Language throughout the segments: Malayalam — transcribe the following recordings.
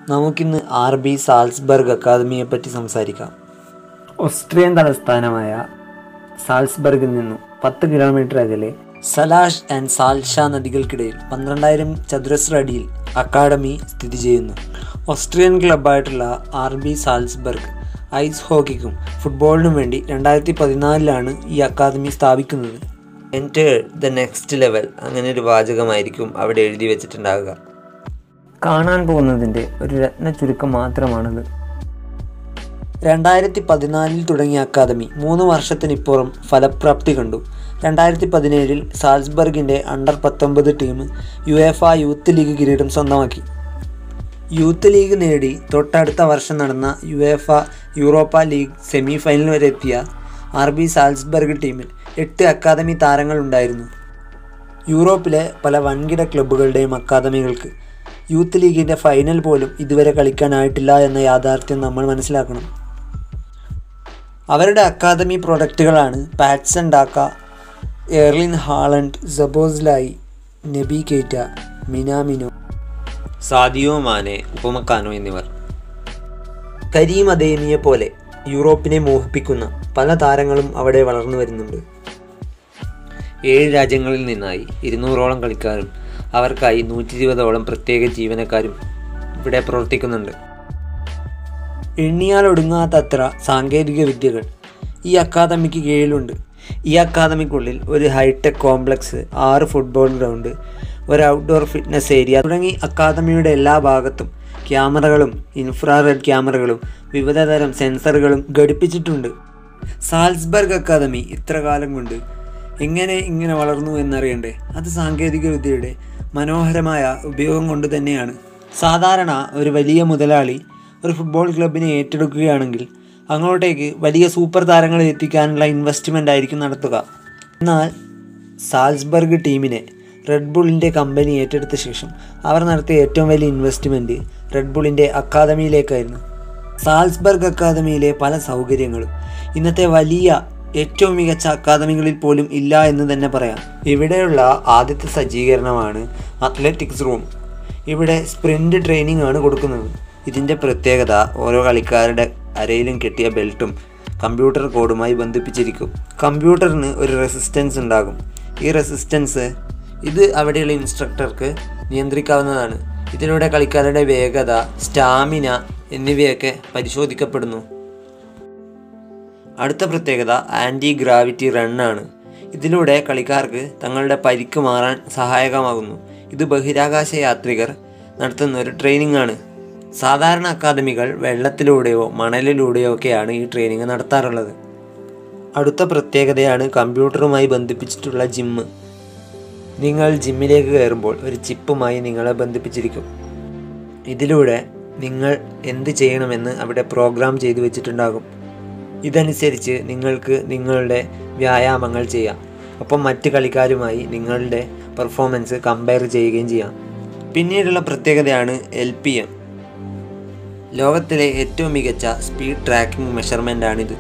നമുക്കിന്ന് ആർ ബി സാൽസ്ബർഗ് അക്കാദമിയെ പറ്റി സംസാരിക്കാം ഓസ്ട്രിയൻ തലസ്ഥാനമായ സാൽസ്ബർഗിൽ നിന്നും പത്ത് കിലോമീറ്റർ അകലെ സലാഷ് ആൻഡ് സാൽഷ നദികൾക്കിടയിൽ പന്ത്രണ്ടായിരം ചതുരശ്ര അടിയിൽ അക്കാദമി സ്ഥിതി ചെയ്യുന്നു ഓസ്ട്രിയൻ ക്ലബ്ബായിട്ടുള്ള ആർ ബി സാൽസ്ബർഗ് ഐസ് ഹോക്കിക്കും ഫുട്ബോളിനും വേണ്ടി രണ്ടായിരത്തി പതിനാലിലാണ് ഈ അക്കാദമി സ്ഥാപിക്കുന്നത് എൻറ്റർ ദ നെക്സ്റ്റ് ലെവൽ അങ്ങനെ ഒരു വാചകമായിരിക്കും അവിടെ എഴുതി വെച്ചിട്ടുണ്ടാവുക കാണാൻ പോകുന്നതിൻ്റെ ഒരു രത്ന ചുരുക്കം മാത്രമാണത് രണ്ടായിരത്തി പതിനാലിൽ തുടങ്ങിയ അക്കാദമി മൂന്ന് വർഷത്തിനിപ്പുറം ഫലപ്രാപ്തി കണ്ടു രണ്ടായിരത്തി പതിനേഴിൽ സാൽസ്ബർഗിൻ്റെ അണ്ടർ പത്തൊമ്പത് team UEFA youth league കിരീടം സ്വന്തമാക്കി യൂത്ത് ലീഗ് നേടി തൊട്ടടുത്ത വർഷം നടന്ന UEFA Europa league semi final വരെ എത്തിയ ആർ ബി സാൽസ്ബർഗ് ടീമിൽ എട്ട് അക്കാദമി താരങ്ങളുണ്ടായിരുന്നു യൂറോപ്പിലെ പല വൻകിട ക്ലബ്ബുകളുടെയും അക്കാദമികൾക്ക് യൂത്ത് ലീഗിൻ്റെ ഫൈനൽ പോലും ഇതുവരെ കളിക്കാനായിട്ടില്ല എന്ന യാഥാർത്ഥ്യം നമ്മൾ മനസ്സിലാക്കണം അവരുടെ അക്കാദമി പ്രൊഡക്റ്റുകളാണ് Patson Daka Erling Haaland Szoboszlai Naby Keita മിനാമിനോ Sadio Mane ഉപമക്കാനോ എന്നിവർ കരീം അദേമിയെ പോലെ യൂറോപ്പിനെ മോഹിപ്പിക്കുന്ന പല താരങ്ങളും അവിടെ വളർന്നു വരുന്നുണ്ട് ഏഴ് രാജ്യങ്ങളിൽ നിന്നായി ഇരുന്നൂറോളം കളിക്കാരും അവർക്കായി നൂറ്റി ഇരുപതോളം പ്രത്യേക ജീവനക്കാരും ഇവിടെ പ്രവർത്തിക്കുന്നുണ്ട് എണ്ണിയാൽ ഒടുങ്ങാത്തത്ര സാങ്കേതിക വിദ്യകൾ ഈ അക്കാദമിക്ക് കീഴിലുണ്ട് ഈ അക്കാദമിക്കുള്ളിൽ ഒരു ഹൈടെക് കോംപ്ലക്സ് ആറ് ഫുട്ബോൾ ഗ്രൗണ്ട് ഒരു ഔട്ട്ഡോർ ഫിറ്റ്നസ് ഏരിയ തുടങ്ങി അക്കാദമിയുടെ എല്ലാ ഭാഗത്തും ക്യാമറകളും ഇൻഫ്രാറെഡ് ക്യാമറകളും വിവിധ തരം സെൻസറുകളും ഘടിപ്പിച്ചിട്ടുണ്ട് സാൽസ്ബർഗ് അക്കാദമി ഇത്ര കാലം കൊണ്ട് എങ്ങനെ ഇങ്ങനെ വളർന്നു എന്നറിയണ്ടേ അത് സാങ്കേതിക വിദ്യയുടെ മനോഹരമായ ഉപയോഗം കൊണ്ട് തന്നെയാണ് സാധാരണ ഒരു വലിയ മുതലാളി ഒരു ഫുട്ബോൾ ക്ലബിനെ ഏറ്റെടുക്കുകയാണെങ്കിൽ അങ്ങോട്ടേക്ക് വലിയ സൂപ്പർ താരങ്ങളെ എത്തിക്കാനുള്ള ഇൻവെസ്റ്റ്മെൻ്റ് ആയിരിക്കും നടത്തുക എന്നാൽ സാൽസ്ബർഗ് ടീമിനെ റെഡ് ബുള്ളിൻ്റെ കമ്പനി ഏറ്റെടുത്ത ശേഷം അവർ നടത്തിയ ഏറ്റവും വലിയ ഇൻവെസ്റ്റ്മെൻറ്റ് റെഡ് ബുള്ളിൻ്റെ അക്കാദമിയിലേക്കായിരുന്നു സാൽസ്ബർഗ് അക്കാദമിയിലെ പല സൗകര്യങ്ങളും ഇന്നത്തെ വലിയ ഏറ്റവും മികച്ച അക്കാദമികളിൽ പോലും ഇല്ല എന്ന് തന്നെ പറയാം ഇവിടെയുള്ള ആദ്യത്തെ സജ്ജീകരണമാണ് അത്ലറ്റിക്സ് റൂം ഇവിടെ സ്പ്രിൻ്റ് ട്രെയിനിങ് ആണ് കൊടുക്കുന്നത് ഇതിൻ്റെ പ്രത്യേകത ഓരോ കളിക്കാരുടെ അരയിലും കെട്ടിയ ബെൽറ്റും കമ്പ്യൂട്ടർ കോഡുമായി ബന്ധിപ്പിച്ചിരിക്കും കമ്പ്യൂട്ടറിന് ഒരു റെസിസ്റ്റൻസ് ഉണ്ടാകും ഈ റെസിസ്റ്റൻസ് ഇത് അവിടെയുള്ള ഇൻസ്ട്രക്ടർക്ക് നിയന്ത്രിക്കാവുന്നതാണ് ഇതിലൂടെ കളിക്കാരുടെ വേഗത സ്റ്റാമിന എന്നിവയൊക്കെ പരിശോധിക്കപ്പെടുന്നു അടുത്ത പ്രത്യേകത ആൻറ്റി ഗ്രാവിറ്റി റണ്ണാണ് ഇതിലൂടെ കളിക്കാർക്ക് തങ്ങളുടെ പരിക്ക് മാറാൻ സഹായകമാകുന്നു ഇത് ബഹിരാകാശ യാത്രികർ നടത്തുന്ന ഒരു ട്രെയിനിങ് ആണ് സാധാരണ അക്കാദമികൾ വെള്ളത്തിലൂടെയോ മണലിലൂടെയോ ഒക്കെയാണ് ഈ ട്രെയിനിങ് നടത്താറുള്ളത് അടുത്ത പ്രത്യേകതയാണ് കമ്പ്യൂട്ടറുമായി ബന്ധിപ്പിച്ചിട്ടുള്ള ജിമ്മ് നിങ്ങൾ ജിമ്മിലേക്ക് കയറുമ്പോൾ ഒരു ചിപ്പുമായി നിങ്ങളെ ബന്ധിപ്പിച്ചിരിക്കും ഇതിലൂടെ നിങ്ങൾ എന്ത് ചെയ്യണമെന്ന് അവിടെ പ്രോഗ്രാം ചെയ്തു വെച്ചിട്ടുണ്ടാകും ഇതനുസരിച്ച് നിങ്ങൾക്ക് നിങ്ങളുടെ വ്യായാമങ്ങൾ ചെയ്യാം ഒപ്പം മറ്റ് കളിക്കാരുമായി നിങ്ങളുടെ പെർഫോമൻസ് കമ്പയർ ചെയ്യുകയും ചെയ്യാം പിന്നീടുള്ള പ്രത്യേകതയാണ് എൽ പി എം ലോകത്തിലെ ഏറ്റവും മികച്ച സ്പീഡ് ട്രാക്കിംഗ് മെഷർമെൻ്റാണിത്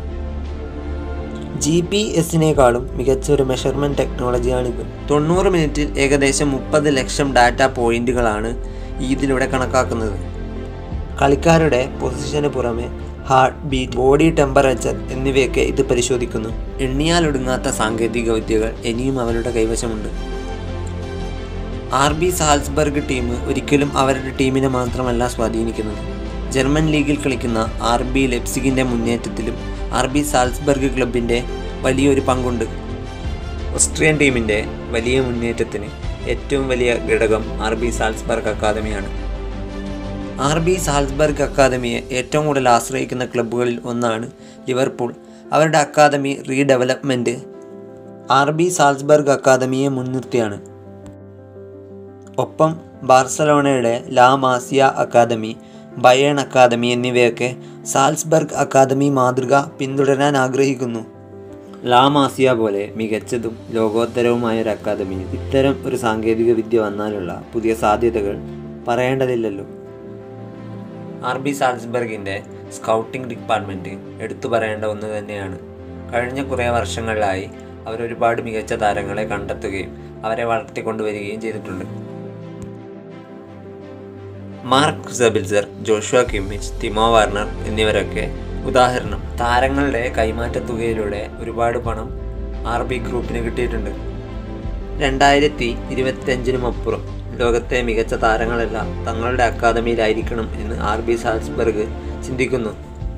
ജി പി എസിനേക്കാളും മികച്ച ഒരു മെഷർമെൻറ്റ് ടെക്നോളജിയാണിത് തൊണ്ണൂറ് മിനിറ്റിൽ ഏകദേശം മുപ്പത് ലക്ഷം ഡാറ്റ പോയിന്റുകളാണ് ഇതിലൂടെ കണക്കാക്കുന്നത് കളിക്കാരുടെ പൊസിഷന് പുറമെ ഹാർട്ട് ബീറ്റ് ബോഡി ടെമ്പറേച്ചർ എന്നിവയൊക്കെ ഇത് പരിശോധിക്കുന്നു എണ്ണിയാലൊടുങ്ങാത്ത സാങ്കേതിക വിദ്യകൾ ഇനിയും അവരുടെ കൈവശമുണ്ട് ആർ ബി സാൽസ്ബർഗ് ടീം ഒരിക്കലും അവരുടെ ടീമിനെ മാത്രമല്ല സ്വാധീനിക്കുന്നത് ജർമ്മൻ ലീഗിൽ കളിക്കുന്ന ആർ ബി ലെപ്സിഗിൻ്റെ മുന്നേറ്റത്തിലും ആർ ബി സാൽസ്ബർഗ് ക്ലബിൻ്റെ വലിയൊരു പങ്കുണ്ട് ഓസ്ട്രിയൻ ടീമിൻ്റെ വലിയ മുന്നേറ്റത്തിന് ഏറ്റവും വലിയ ഘടകം ആർ ബി സാൽസ്ബർഗ് അക്കാദമിയാണ് ആർ ബി സാൽസ്ബർഗ് അക്കാദമിയെ ഏറ്റവും കൂടുതൽ ആശ്രയിക്കുന്ന ക്ലബ്ബുകളിൽ ഒന്നാണ് ലിവർപൂൾ അവരുടെ academy redevelopment R B Salzburg അക്കാദമിയെ മുൻനിർത്തിയാണ് ഒപ്പം ബാർസലോണയുടെ La Masia academy Bayern academy എന്നിവയൊക്കെ സാൽസ്ബർഗ് അക്കാദമി മാതൃക പിന്തുടരാൻ ആഗ്രഹിക്കുന്നു ലാ മാസിയ പോലെ മികച്ചതും ലോകോത്തരവുമായ ഒരു അക്കാദമിയിൽ ഇത്തരം ഒരു സാങ്കേതിക വിദ്യ വന്നാലുള്ള പുതിയ സാധ്യതകൾ പറയേണ്ടതില്ലല്ലോ ആർ ബി സാൽസ്ബർഗിൻ്റെ സ്കൗട്ടിംഗ് ഡിപ്പാർട്ട്മെൻറ്റ് എടുത്തു പറയേണ്ട ഒന്ന് തന്നെയാണ് കഴിഞ്ഞ കുറേ വർഷങ്ങളിലായി അവർ ഒരുപാട് മികച്ച താരങ്ങളെ കണ്ടെത്തുകയും അവരെ വളർത്തിക്കൊണ്ടുവരികയും ചെയ്തിട്ടുണ്ട് Marc Sabitzer Joshua Kimmich Timo Werner എന്നിവരൊക്കെ ഉദാഹരണം താരങ്ങളുടെ കൈമാറ്റ തുകയിലൂടെ ഒരുപാട് പണം ആർ ബി ഗ്രൂപ്പിന് കിട്ടിയിട്ടുണ്ട് രണ്ടായിരത്തി ഇരുപത്തിയഞ്ചിനും അപ്പുറം ലോകത്തെ മികച്ച താരങ്ങളെല്ലാം തങ്ങളുടെ അക്കാദമിയിലായിരിക്കണം എന്ന് ആർ ബി സാൽസ്ബർഗ് ചിന്തിക്കുന്നു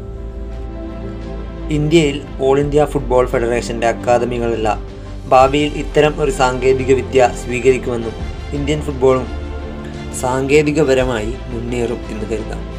ഇന്ത്യയിൽ ഓൾ ഇന്ത്യ ഫുട്ബോൾ ഫെഡറേഷൻ്റെ അക്കാദമികളെല്ലാം ഭാവിയിൽ ഇത്തരം ഒരു സാങ്കേതിക വിദ്യ സ്വീകരിക്കുമെന്നും ഇന്ത്യൻ ഫുട്ബോളും സാങ്കേതികപരമായി മുന്നേറും എന്ന് കരുതാം